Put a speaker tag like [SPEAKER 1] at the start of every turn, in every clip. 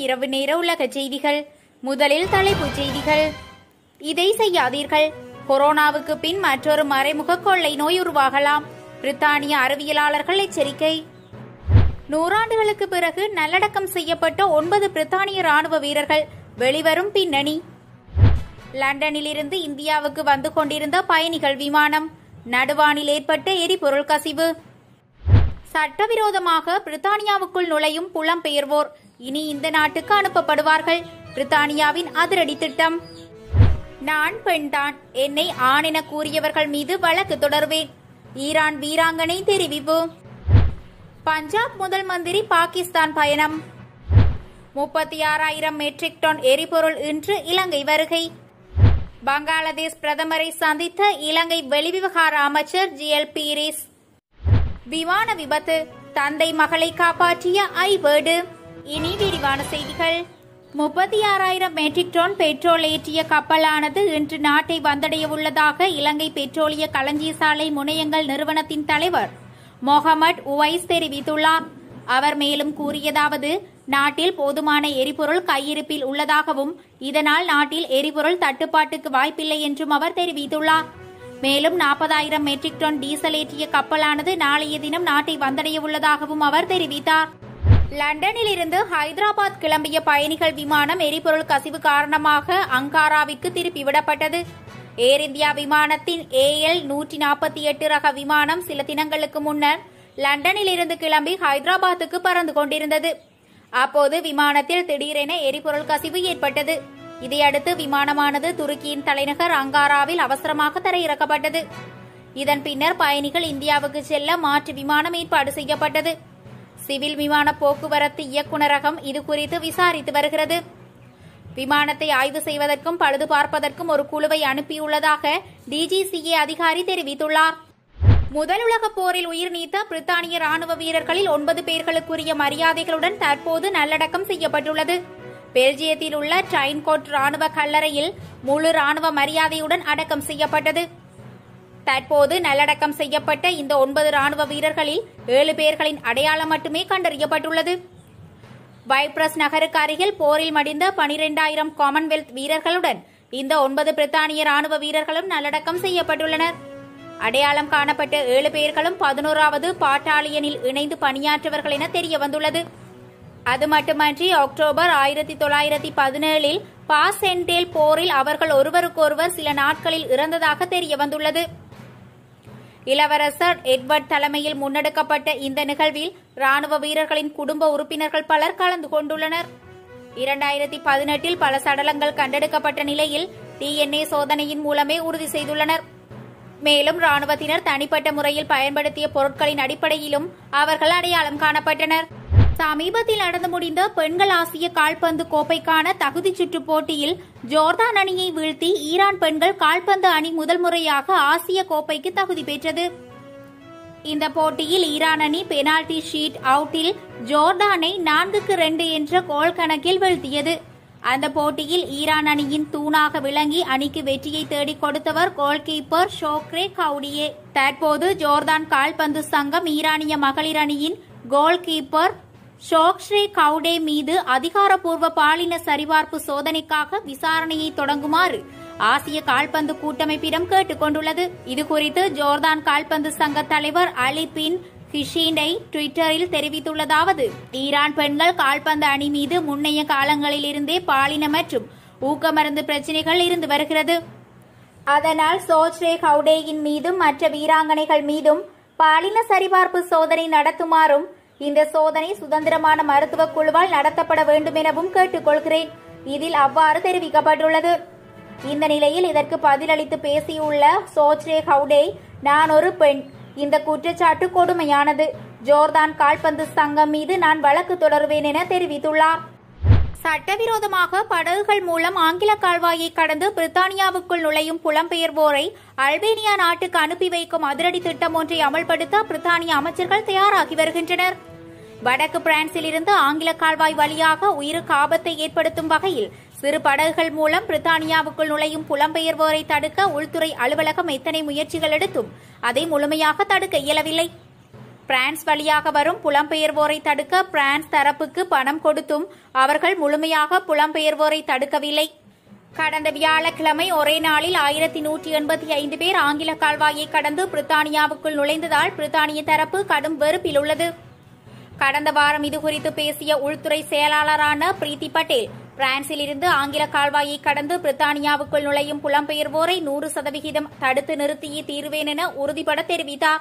[SPEAKER 1] இரவு நேர உலக செய்திகள் முதலில் தலைப்புச் செய்திகள் இதை செய்யாதீர்கள் கொரோனாவுக்கு பின் மற்றொரு மறைமுக கொள்ளை நோய் உருவாகலாம் பிரித்தானிய அறிவியலாளர்கள் எச்சரிக்கை நூறாண்டுகளுக்கு பிறகு நல்லடக்கம் செய்யப்பட்ட ஒன்பது பிரித்தானிய ராணுவ வீரர்கள் வெளிவரும் பின்னணி லண்டனிலிருந்து இந்தியாவுக்கு வந்து கொண்டிருந்த பயணிகள் விமானம் நடுவானில் ஏற்பட்ட எரிபொருள் கசிவு சட்டவிரோதமாக பிரித்தானியாவுக்குள் நுழையும் புலம்பெயர்வோர் இனி இந்த நாட்டுக்கு அனுப்பப்படுவார்கள் பிரித்தானியாவின் அதிரடி திட்டம் நான் பெண்தான் என்னை ஆண் என கூறியவர்கள் மீது வழக்கு தொடர்வேன் ஈரான் வீராங்கனை தெரிவிப்பு பஞ்சாப் முதல் மந்திரி பாகிஸ்தான் பயணம் முப்பத்தி ஆறாயிரம் மெட்ரிக் டன் எரிபொருள் இன்று இலங்கை வருகை பங்களாதேஷ் பிரதமரை சந்தித்த இலங்கை வெளிவிவகார அமைச்சர் ஜி எல் பீரிஸ் விமான விபத்து தந்தை மகளை காப்பாற்றிய ஐபேர்டு இனி விரிவான செய்திகள் முப்பத்தி ஆறாயிரம் மெட்ரிக் டன் பெட்ரோல் ஏற்றிய கப்பலானது இன்று நாட்டை வந்தடைய உள்ளதாக இலங்கை பெட்ரோலிய களஞ்சிய சாலை முனையங்கள் நிறுவனத்தின் தலைவர் மொஹமட் உவைஸ் தெரிவித்துள்ளார் அவர் மேலும் கூறியதாவது நாட்டில் போதுமான எரிபொருள் கையிருப்பில் உள்ளதாகவும் இதனால் நாட்டில் எரிபொருள் தட்டுப்பாட்டுக்கு வாய்ப்பில்லை என்றும் அவர் தெரிவித்துள்ளார் மேலும் நாற்பதாயிரம் மெட்ரிக் டன் டீசல் ஏற்றிய கப்பலானது நாளைய தினம் நாட்டை வந்தடைய உள்ளதாகவும் அவர் தெரிவித்தார் லண்டனில் இருந்து ஹைதராபாத் கிளம்பிய பயணிகள் விமானம் எரிபொருள் கசிவு காரணமாக அங்காராவிற்கு திருப்பி விடப்பட்டது ஏர் இந்தியா விமானத்தின் ஏஎல் நூற்றி நாற்பத்தி எட்டு ரக விமானம் சில தினங்களுக்கு முன்னர் லண்டனில் இருந்து கிளம்பி ஹைதராபாத்துக்கு பறந்து கொண்டிருந்தது அப்போது விமானத்தில் திடீரென எரிபொருள் கசிவு ஏற்பட்டது இதையடுத்து விமானமானது துருக்கியின் தலைநகர் அங்காராவில் அவசரமாக தரையிறக்கப்பட்டது இதன் பின்னர் பயணிகள் இந்தியாவுக்கு செல்ல மாற்று விமானம் ஏற்பாடு செய்யப்பட்டது சிவில் விமான போக்குவரத்து இயக்குநரகம் இது குறித்து விசாரித்து வருகிறது விமானத்தை ஆய்வு செய்வதற்கும் பழுது பார்ப்பதற்கும் ஒரு குழுவை அனுப்பியுள்ளதாக டிஜிசிஏ அதிகாரி தெரிவித்துள்ளார் முதல் உலகப் போரில் உயிர் நீத்த பிரித்தானிய ராணுவ வீரர்களில் ஒன்பது பேர்களுக்குரிய மரியாதைகளுடன் தற்போது நல்லடக்கம் செய்யப்பட்டுள்ளது பெல்ஜியத்தில் உள்ள ட்ரைன்கோட் ராணுவ கல்லறையில் முழு ராணுவ மரியாதையுடன் அடக்கம் செய்யப்பட்டது தற்போது நல்லடக்கம் செய்யப்பட்ட இந்த ஒன்பது ராணுவ வீரர்களில் ஏழு பேர்களின் அடையாளம் மட்டுமே கண்டறியப்பட்டுள்ளது வைப்ரஸ் நகருக்கு அருகில் போரில் மடிந்த பனிரெண்டாயிரம் காமன்வெல்த் வீரர்களுடன் இந்த ஒன்பது பிரித்தானிய ராணுவ வீரர்களும் நல்லடக்கம் செய்யப்பட்டுள்ளனர் அடையாளம் காணப்பட்ட ஏழு பேர்களும் பதினோராவது பாட்டாளியனில் இணைந்து பணியாற்றவர்கள் என தெரிய வந்துள்ளது அது மட்டுமன்றி அக்டோபர் ஆயிரத்தி தொள்ளாயிரத்தி பதினேழில் பாசென்டேல் போரில் அவர்கள் ஒருவருக்கொருவர் சில நாட்களில் இறந்ததாக தெரிய வந்துள்ளது இளவரசர் எட்வர்ட் தலைமையில் முன்னெடுக்கப்பட்ட இந்த நிகழ்வில் ராணுவ வீரர்களின் குடும்ப உறுப்பினர்கள் பலர் கலந்து கொண்டுள்ளனர் இரண்டாயிரத்தி பதினெட்டில் பல சடலங்கள் கண்டெடுக்கப்பட்ட நிலையில் டிஎன்ஏ சோதனையின் மூலமே உறுதி செய்துள்ளனர் மேலும் ராணுவத்தினர் தனிப்பட்ட முறையில் பயன்படுத்திய பொருட்களின் அடிப்படையிலும் அவர்கள் அடையாளம் காணப்பட்டனர் சமீபத்தில் நடந்து முடிந்த பெண்கள் ஆசிய கால்பந்து கோப்பைக்கான தகுதி சுற்று போட்டியில் ஜோர்தான் அணியை வீழ்த்தி ஈரான் பெண்கள் கால்பந்து அணி முதல் முறையாக ஆசிய கோப்பைக்கு தகுதி பெற்றது இந்த போட்டியில் ஈரான் அணி பெனால்டி ஷீட் அவுட்டில் ஜோர்டானை நான்குக்கு ரெண்டு என்ற கோல் கணக்கில் வீழ்த்தியது அந்த போட்டியில் ஈரான் அணியின் தூணாக விளங்கி அணிக்கு வெற்றியை தேடிக் கொடுத்தவர் கோல் கீப்பர் ஷோக்ரே கவுடியே தற்போது ஜோர்தான் கால்பந்து சங்கம் ஈரானிய மகளிர் அணியின் கோல் கீப்பர் ஷோக்ஸ்ரே கவுடே மீது அதிகாரப்பூர்வ பாலின சரிபார்ப்பு சோதனைக்காக விசாரணையை தொடங்குமாறு ஆசிய கால்பந்து கூட்டமைப்பிடம் கேட்டுக் கொண்டுள்ளது இதுகுறித்து ஜோர்தான் கால்பந்து சங்க தலைவர் அலி பின் ஹிஷீனை ட்விட்டரில் தெரிவித்துள்ளதாவது ஈரான் பெண்கள் கால்பந்து அணி மீது முன்னைய காலங்களிலிருந்தே பாலின மற்றும் ஊக்கமருந்து பிரச்சினைகள் இருந்து வருகிறது அதனால் சோச்ரே ஹவுடேயின் மீதும் மற்ற வீராங்கனைகள் மீதும் பாலின சரிபார்ப்பு சோதனை நடத்துமாறும் இந்த சோதனை சுதந்திரமான மருத்துவ குழுவால் நடத்தப்பட வேண்டும் எனவும் கேட்டுக்கொள்கிறேன் இதில் அவ்வாறு தெரிவிக்கப்பட்டுள்ளது இந்த நிலையில் இதற்கு பதிலளித்து பேசியுள்ள சோச்ரே ஹவுடே நான் ஒரு பெண் இந்த குற்றச்சாட்டு கொடுமையானது ஜோர்தான் கால்பந்து சங்கம் மீது நான் வழக்கு தொடருவேன் என தெரிவித்துள்ளார் சட்டவிரோதமாக படகுகள் மூலம் ஆங்கில கால்வாயை கடந்து பிரித்தானியாவுக்குள் நுழையும் புலம்பெயர்வோரை அல்பேனியா நாட்டுக்கு அனுப்பி வைக்கும் அதிரடி திட்டம் ஒன்றை அமல்படுத்த பிரித்தானிய அமைச்சர்கள் தயாராகி வருகின்றனர் வடக்கு பிரான்சில் இருந்து ஆங்கில கால்வாய் வழியாக உயிருக்கு ஆபத்தை ஏற்படுத்தும் வகையில் சிறு படகுகள் மூலம் பிரித்தானியாவுக்குள் நுழையும் புலம்பெயர்வோரை தடுக்க உள்துறை அலுவலகம் எத்தனை முயற்சிகள் எடுத்தும் அதை முழுமையாக தடுக்க இயலவில்லை பிரான்ஸ் வழியாக வரும் புலம்பெயர்வோரை தடுக்க பிரான்ஸ் தரப்புக்கு பணம் கொடுத்தும் அவர்கள் முழுமையாக புலம்பெயர்வோரை தடுக்கவில்லை கடந்த வியாழக்கிழமை ஒரே நாளில் ஆயிரத்தி நூற்றி எண்பத்தி ஐந்து பேர் ஆங்கில கால்வாயை கடந்து பிரித்தானியாவுக்குள் நுழைந்ததால் பிரித்தானிய தரப்பு கடும் வெறுப்பில் உள்ளது கடந்த வாரம் இதுகுறித்து பேசிய உள்துறை செயலாளரான பிரீத்தி பட்டேல் பிரான்சில் இருந்து ஆங்கில கால்வாயை கடந்து பிரித்தானியாவுக்குள் நுழையும் புலம்பெயர்வோரை நூறு சதவிகிதம் தடுத்து நிறுத்தியே தீர்வேன் என உறுதிபட தெரிவித்தார்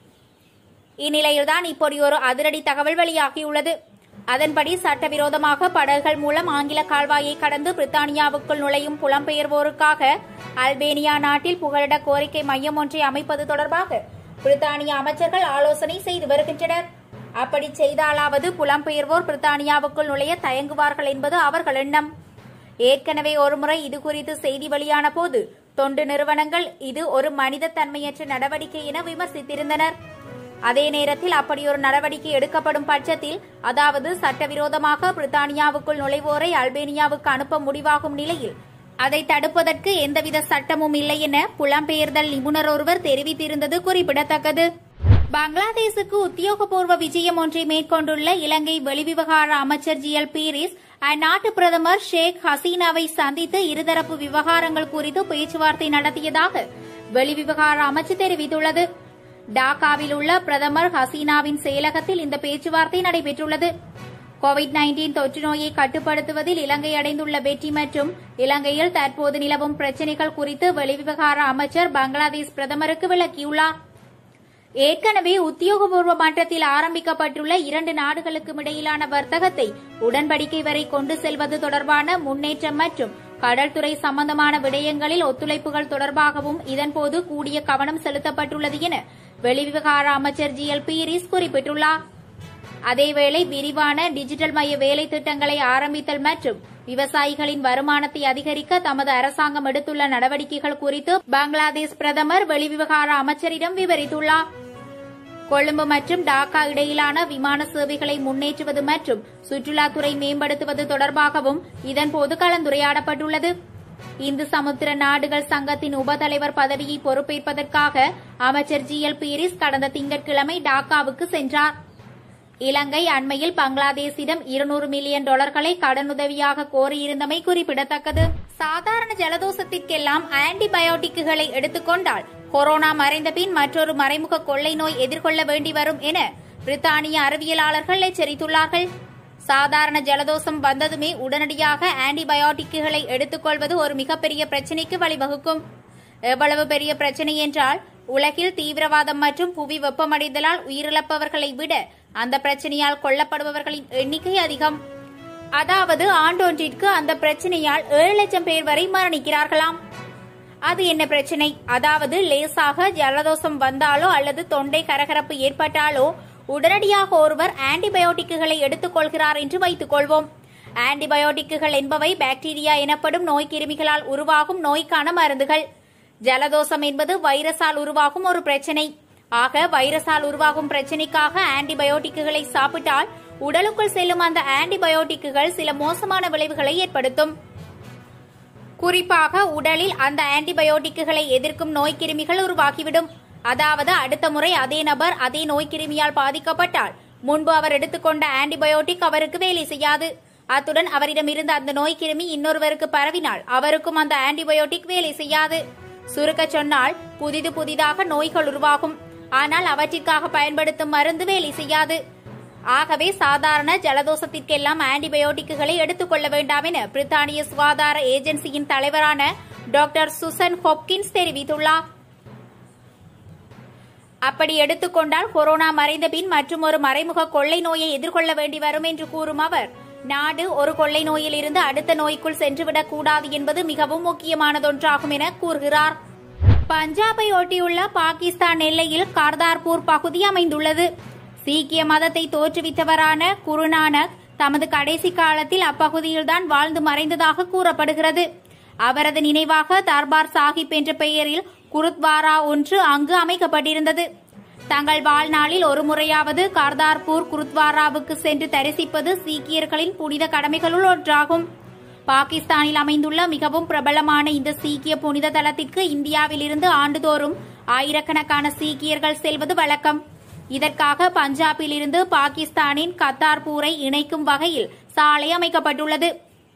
[SPEAKER 1] இந்நிலையில்தான் இப்படி ஒரு அதிரடி தகவல் வெளியாகியுள்ளது அதன்படி சட்டவிரோதமாக படகுகள் மூலம் ஆங்கில கால்வாயை கடந்து பிரித்தானியாவுக்குள் நுழையும் புலம்பெயர்வோருக்காக அல்பேனியா நாட்டில் புகலிட கோரிக்கை மையம் ஒன்றை அமைப்பது தொடர்பாக பிரித்தானிய அமைச்சர்கள் ஆலோசனை செய்து வருகின்றனர் அப்படி செய்தாலாவது புலம்பெயர்வோர் பிரித்தானியாவுக்குள் நுழைய தயங்குவார்கள் என்பது அவர்கள் எண்ணம் ஏற்கனவே ஒருமுறை இதுகுறித்து செய்தி வெளியான போது தொண்டு நிறுவனங்கள் இது ஒரு மனித தன்மையற்ற நடவடிக்கை என விமர்சித்திருந்தனர் அதே நேரத்தில் அப்படியொரு நடவடிக்கை எடுக்கப்படும் பட்சத்தில் அதாவது சட்டவிரோதமாக பிரித்தானியாவுக்குள் நுழைவோரை அல்பேனியாவுக்கு அனுப்ப முடிவாகும் நிலையில் அதை தடுப்பதற்கு எந்தவித சட்டமும் இல்லை என புலம்பெயர்தல் நிபுணர் ஒருவர் தெரிவித்திருந்தது குறிப்பிடத்தக்கது பங்களாதேசுக்கு உத்தியோகபூர்வ விஜயம் ஒன்றை மேற்கொண்டுள்ள இலங்கை வெளிவிவகார அமைச்சர் ஜி எல் பீரிஸ் அந்நாட்டு பிரதமர் ஷேக் ஹசீனாவை சந்தித்து இருதரப்பு விவகாரங்கள் குறித்து பேச்சுவார்த்தை நடத்தியதாக வெளிவிவகார அமைச்சு தெரிவித்துள்ளது டாக்காவில் உள்ள பிரதமர் ஹசீனாவின் செயலகத்தில் இந்த பேச்சுவார்த்தை நடைபெற்றுள்ளது கோவிட் நைன்டீன் தொற்று நோயை கட்டுப்படுத்துவதில் இலங்கை அடைந்துள்ள வெற்றி மற்றும் இலங்கையில் தற்போது நிலவும் பிரச்சினைகள் குறித்து வெளிவிவகார அமைச்சர் பங்களாதேஷ் பிரதமருக்கு விளக்கியுள்ளார் ஏற்கனவே உத்தியோகபூர்வ மட்டத்தில் ஆரம்பிக்கப்பட்டுள்ள இரண்டு நாடுகளுக்கும் இடையிலான வர்த்தகத்தை உடன்படிக்கை வரை கொண்டு செல்வது தொடர்பான முன்னேற்றம் மற்றும் கடல்துறை சம்பந்தமான விடயங்களில் ஒத்துழைப்புகள் தொடர்பாகவும் இதன்போது கூடிய கவனம் செலுத்தப்பட்டுள்ளது என வெளிவிவகார அமைச்சர் ஜி எல் பீரிஸ் குறிப்பிட்டுள்ளார் அதேவேளை விரிவான டிஜிட்டல் மைய வேலை திட்டங்களை ஆரம்பித்தல் மற்றும் விவசாயிகளின் வருமானத்தை அதிகரிக்க தமது அரசாங்கம் எடுத்துள்ள நடவடிக்கைகள் குறித்து பங்களாதேஷ் பிரதமர் வெளிவிவகார அமைச்சரிடம் விவரித்துள்ளார் கொழும்பு மற்றும் டாக்கா இடையிலான விமான சேவைகளை முன்னேற்றுவது மற்றும் சுற்றுலாத்துறை மேம்படுத்துவது தொடர்பாகவும் இதன்போது கலந்துரையாடப்பட்டுள்ளது இந்து சமுத்திர நாடுகள் சங்கத்தின் உபதலைவர் பதவியை பொறுப்பேற்பதற்காக அமைச்சர் ஜி எல் பீரிஸ் கடந்த திங்கட்கிழமை டாக்காவுக்கு சென்றார் இலங்கை அண்மையில் பங்களாதேஷிடம் இருநூறு மில்லியன் டாலர்களை கடனுதவியாக கோரியிருந்தமை குறிப்பிடத்தக்கது சாதாரண ஜலதோஷத்திற்கெல்லாம் ஆன்டிபயோட்டிக்குகளை எடுத்துக்கொண்டால் கொரோனா மறைந்த பின் மற்றொரு மறைமுக கொள்ளை நோய் எதிர்கொள்ள வேண்டி வரும் என பிரித்தானிய அறிவியலாளர்கள் எச்சரித்துள்ளார்கள் சாதாரண ஜலதோஷம் வந்ததுமே உடனடியாக ஆன்டிபயோட்டிக்குகளை எடுத்துக்கொள்வது ஒரு மிகப்பெரிய பிரச்சினைக்கு வழிவகுக்கும் எவ்வளவு பெரிய பிரச்சனை என்றால் உலகில் தீவிரவாதம் மற்றும் புவி வெப்பமடைதலால் உயிரிழப்பவர்களை விட அந்த பிரச்சனையால் கொல்லப்படுபவர்களின் எண்ணிக்கை அதிகம் அதாவது ஆண்டொன்றிற்கு அந்த பிரச்சனையால் ஏழு லட்சம் பேர் வரை மரணிக்கிறார்களாம் அது என்ன பிரச்சனை அதாவது லேசாக ஜலதோஷம் வந்தாலோ அல்லது தொண்டை கரகரப்பு ஏற்பட்டாலோ உடனடியாக ஒருவர் ஆன்டிபயோட்டிக்குகளை எடுத்துக்கொள்கிறார் என்று வைத்துக் கொள்வோம் ஆன்டிபயோட்டிக்குகள் என்பவை பாக்டீரியா எனப்படும் நோய் கிருமிகளால் உருவாகும் நோய்க்கான மருந்துகள் ஜலதோஷம் என்பது வைரஸால் உருவாகும் ஒரு பிரச்சனை ஆக வைரஸால் உருவாகும் பிரச்சனைக்காக ஆன்டிபயோட்டிக்குகளை சாப்பிட்டால் உடலுக்குள் செல்லும் அந்த ஆன்டிபயோட்டிக்குகள் சில மோசமான விளைவுகளை ஏற்படுத்தும் குறிப்பாக உடலில் அந்த ஆன்டிபயோட்டிக்குகளை எதிர்க்கும் நோய்க்கிருமிகள் உருவாகிவிடும் அதாவது அடுத்த முறை அதே நபர் அதே நோய்க்கிருமியால் பாதிக்கப்பட்டால் முன்பு அவர் எடுத்துக்கொண்ட ஆன்டிபயோட்டிக் அவருக்கு வேலை செய்யாது அத்துடன் அவரிடம் இருந்த அந்த நோய்க்கிருமி இன்னொருவருக்கு பரவினால் அவருக்கும் அந்த ஆன்டிபயோட்டிக் வேலை செய்யாது சுருக்க சொன்னால் புதிது புதிதாக நோய்கள் உருவாகும் ஆனால் அவற்றிற்காக பயன்படுத்தும் மருந்து வேலை செய்யாது ஆகவே சாதாரண ஜலதோஷத்திற்கெல்லாம் ஆன்டிபயோட்டிக்குகளை எடுத்துக்கொள்ள வேண்டாம் என பிரித்தானிய சுகாதார ஏஜென்சியின் தலைவரான டாக்டர் சுசன் ஹொப்கின்ஸ் தெரிவித்துள்ளார் அப்படி எடுத்துக்கொண்டால் கொரோனா மறைந்த பின் மற்றும் ஒரு மறைமுக கொள்ளை நோயை எதிர்கொள்ள வேண்டி வரும் என்று கூறும் அவர் நாடு ஒரு கொள்ளை நோயில் இருந்து அடுத்த நோய்க்குள் சென்றுவிடக் கூடாது என்பது மிகவும் முக்கியமானதொன்றாகும் என கூறுகிறார் பஞ்சாபை ஒட்டியுள்ள பாகிஸ்தான் எல்லையில் கார்தார்பூர் பகுதி அமைந்துள்ளது சீக்கிய மதத்தை தோற்றுவித்தவரான குருநானக் தமது கடைசி காலத்தில் அப்பகுதியில்தான் வாழ்ந்து மறைந்ததாக கூறப்படுகிறது அவரது நினைவாக தர்பார் சாஹிப் என்ற பெயரில் குருத்வாரா ஒன்று அங்கு அமைக்கப்பட்டிருந்தது தங்கள் வாழ்நாளில் ஒரு முறையாவது கார்தார்பூர் குருத்வாராவுக்கு சென்று தரிசிப்பது சீக்கியர்களின் புனித கடமைகளுள் ஒன்றாகும் பாகிஸ்தானில் அமைந்துள்ள மிகவும் பிரபலமான இந்த சீக்கிய புனித தலத்திற்கு இந்தியாவில் இருந்து ஆண்டுதோறும் ஆயிரக்கணக்கான சீக்கியர்கள் செல்வது வழக்கம் இதற்காக பஞ்சாபில் இருந்து பாகிஸ்தானின் கத்தார்பூரை இணைக்கும் வகையில் சாலை அமைக்கப்பட்டுள்ளது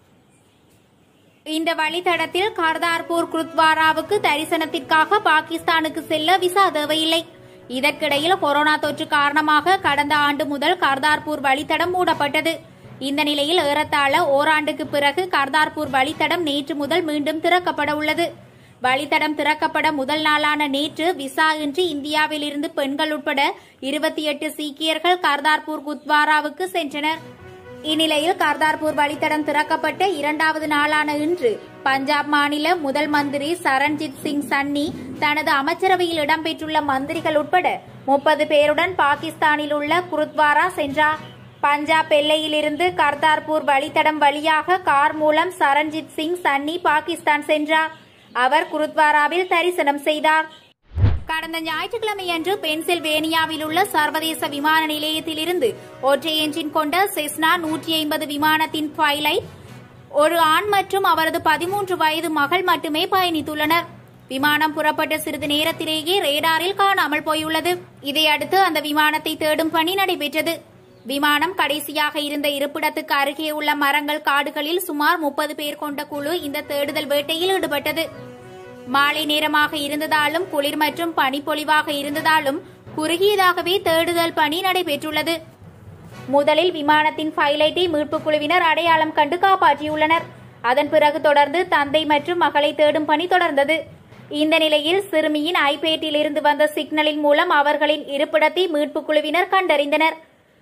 [SPEAKER 1] இந்த வழித்தடத்தில் கர்தார்பூர் குருத்வாராவுக்கு தரிசனத்திற்காக பாகிஸ்தானுக்கு செல்ல விசா தேவையில்லை இதற்கிடையில் கொரோனா தொற்று காரணமாக கடந்த ஆண்டு முதல் கர்தார்பூர் வழித்தடம் மூடப்பட்டது இந்த நிலையில் ஏறத்தாழ ஓராண்டுக்கு பிறகு கர்தார்பூர் வழித்தடம் நேற்று முதல் மீண்டும் திறக்கப்பட உள்ளது வழித்தடம் திறக்கப்பட முதல் நாளான நேற்று விசா இன்றி இந்தியாவில் இருந்து பெண்கள் உட்பட இருபத்தி எட்டு சீக்கியர்கள் கர்தார்பூர் குத்வாராவுக்கு சென்றனர் இந்நிலையில் கர்தார்பூர் வழித்தடம் திறக்கப்பட்ட இரண்டாவது நாளான இன்று பஞ்சாப் மாநில முதல் மந்திரி சரண்ஜித் சிங் சன்னி தனது அமைச்சரவையில் இடம்பெற்றுள்ள மந்திரிகள் உட்பட முப்பது பேருடன் பாகிஸ்தானில் உள்ள குருத்வாரா சென்றார் பஞ்சாப் எல்லையிலிருந்து கர்தார்பூர் வழித்தடம் வழியாக கார் மூலம் சரண்ஜித் சிங் சன்னி பாகிஸ்தான் சென்றார் அவர் குருத்வாராவில் தரிசனம் செய்தார் கடந்த ஞாயிற்றுக்கிழமையன்று பென்சில்வேனியாவில் உள்ள சர்வதேச விமான நிலையத்திலிருந்து ஒற்றை என்ஜின் கொண்ட செஸ்னா நூற்றி ஐம்பது விமானத்தின் பைலைட் ஒரு ஆண் மற்றும் அவரது பதிமூன்று வயது மகள் மட்டுமே பயணித்துள்ளனர் விமானம் புறப்பட்ட சிறிது நேரத்திலேயே ரேடாரில் காணாமல் போயுள்ளது இதையடுத்து அந்த விமானத்தை தேடும் பணி நடைபெற்றது விமானம் கடைசியாக இருந்த இருப்பிடத்துக்கு அருகே உள்ள மரங்கள் காடுகளில் சுமார் முப்பது பேர் கொண்ட குழு இந்த தேடுதல் வேட்டையில் ஈடுபட்டது மாலை நேரமாக இருந்ததாலும் குளிர் மற்றும் பனிப்பொழிவாக இருந்ததாலும் குறுகியதாகவே தேடுதல் பணி நடைபெற்றுள்ளது முதலில் விமானத்தின் பைலைட்டை மீட்புக் குழுவினர் அடையாளம் கண்டு காப்பாற்றியுள்ளனர் அதன் பிறகு தொடர்ந்து தந்தை மற்றும் மகளை தேடும் பணி தொடர்ந்தது இந்த நிலையில் சிறுமியின் ஐபேட்டில் இருந்து வந்த சிக்னலின் மூலம் அவர்களின் இருப்பிடத்தை மீட்புக் குழுவினர் கண்டறிந்தனர்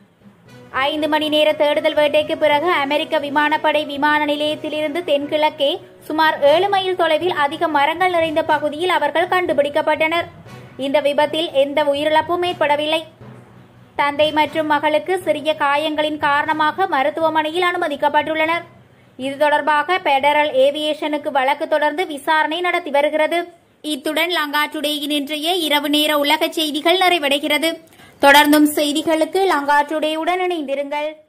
[SPEAKER 1] ஐந்து மணி நேர தேடுதல் வேட்டைக்கு பிறகு அமெரிக்க விமானப்படை விமான நிலையத்திலிருந்து தென்கிழக்கே சுமார் ஏழு மைல் தொலைவில் அதிக மரங்கள் நிறைந்த பகுதியில் அவர்கள் கண்டுபிடிக்கப்பட்டனர் இந்த விபத்தில் எந்த உயிரிழப்பும் ஏற்படவில்லை தந்தை மற்றும் மகளுக்கு சிறிய காயங்களின் காரணமாக மருத்துவமனையில் அனுமதிக்கப்பட்டுள்ளனர் இது தொடர்பாக பெடரல் ஏவியேஷனுக்கு வழக்கு தொடர்ந்து விசாரணை நடத்தி வருகிறது இத்துடன் லங்கா டுடேயின் இன்றைய இரவு நேர உலக செய்திகள் நிறைவடைகிறது தொடர்ந்தும் செய்திகளுக்கு லங்கா டுடேயுடன் இணைந்திருங்கள்